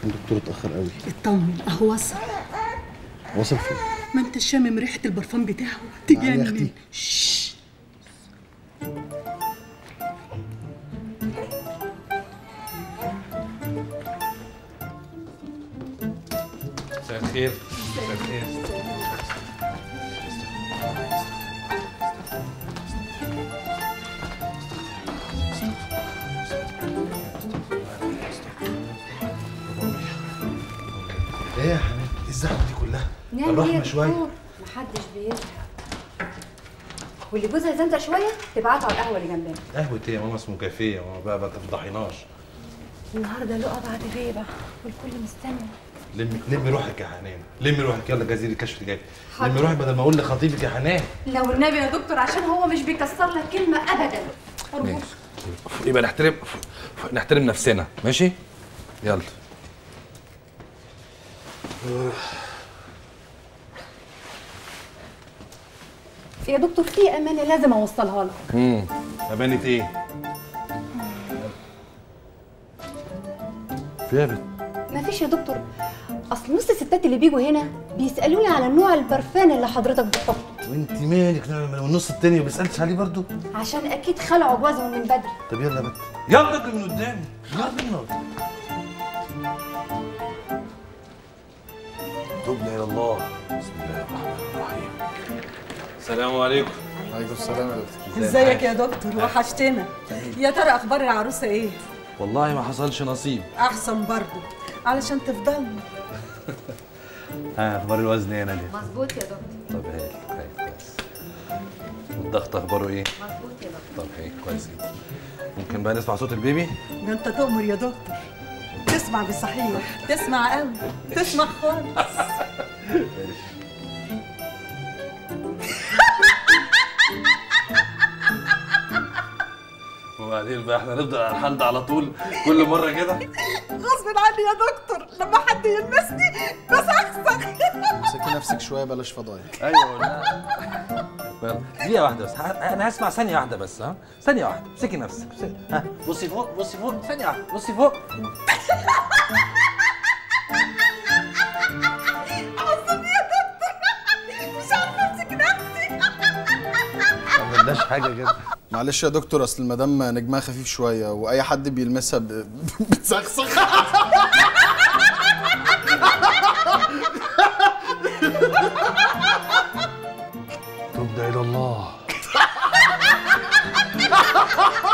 الدكتور اتاخر قوي اطمن اهو وصل وصل فين ما انت شامم ريحه البرفان بتاعه تعالي يا تجنن أختي. شش. مساء الخير مساء الخير ايه يا حنان ايه الزحمه دي كلها نعمل الرحمة ايه يا شوية. دكتور؟ محدش بيزهق واللي جوزها زنزق شويه تبعته على القهوه اللي جنبنا قهوة ايه يا ماما اسمه كافيه يا ماما بقى ما تفضحيناش النهارده لقى بعد غيبه والكل مستني لمي لمي روحك يا حنان لمي روحك يلا جزيري الكشف جاي لمي روحك بدل ما اقول لخطيبك يا حنان لو النبي يا دكتور عشان هو مش بيكسر لك كلمه ابدا أرجوك. ماشي يبقى نحترم نحترم نفسنا ماشي يلا يا دكتور في امانه لازم اوصلها لك امم امانة ايه؟ في يا بت مفيش يا دكتور اصل نص الستات اللي بيجوا هنا بيسالوني على نوع البرفان اللي حضرتك بتحطه وانت مالك من النص التاني ما بسالتش عليه برضو عشان اكيد خلعوا جوازهم من بدري طب يلا يا بت يلا اجري من قدامي يلا تبنا الى الله بسم الله الرحمن الرحيم السلام عليكم عليكم السلام يا دكتور ازيك يا دكتور وحشتنا يا ترى اخبار العروسه ايه والله ما حصلش نصيب احسن برضه علشان تفضلنا ها اخبار الوزن ايه يا ناديه مظبوط يا دكتور طب هايل هايل كويس والضغط اخباره ايه مظبوط يا دكتور طب هايل كويس جدا ممكن بقى نسمع صوت البيبي ده انت تؤمر يا دكتور تسمع بصحيح تسمع قوي تسمع خالص وبعدين بقى احنا نفضل على الحال ده على طول كل مره كده غصب عني يا دكتور لما حد يلمسني بسخسخ امسكي نفسك شويه بلاش فضايح ايوه لا دقيقة واحدة بس ه- أنا هسمع ثانية واحدة بس ها ثانية واحدة امسكي نفسك امسكي. ها بصي فوق بصي فوق ثانية واحدة بصي فوق مش عارفه امسك نفسي ما عملناش حاجه كده معلش يا دكتور اصل المدام نجمها خفيف شويه واي حد بيلمسها ب... بتسخسخ تبنا الى الله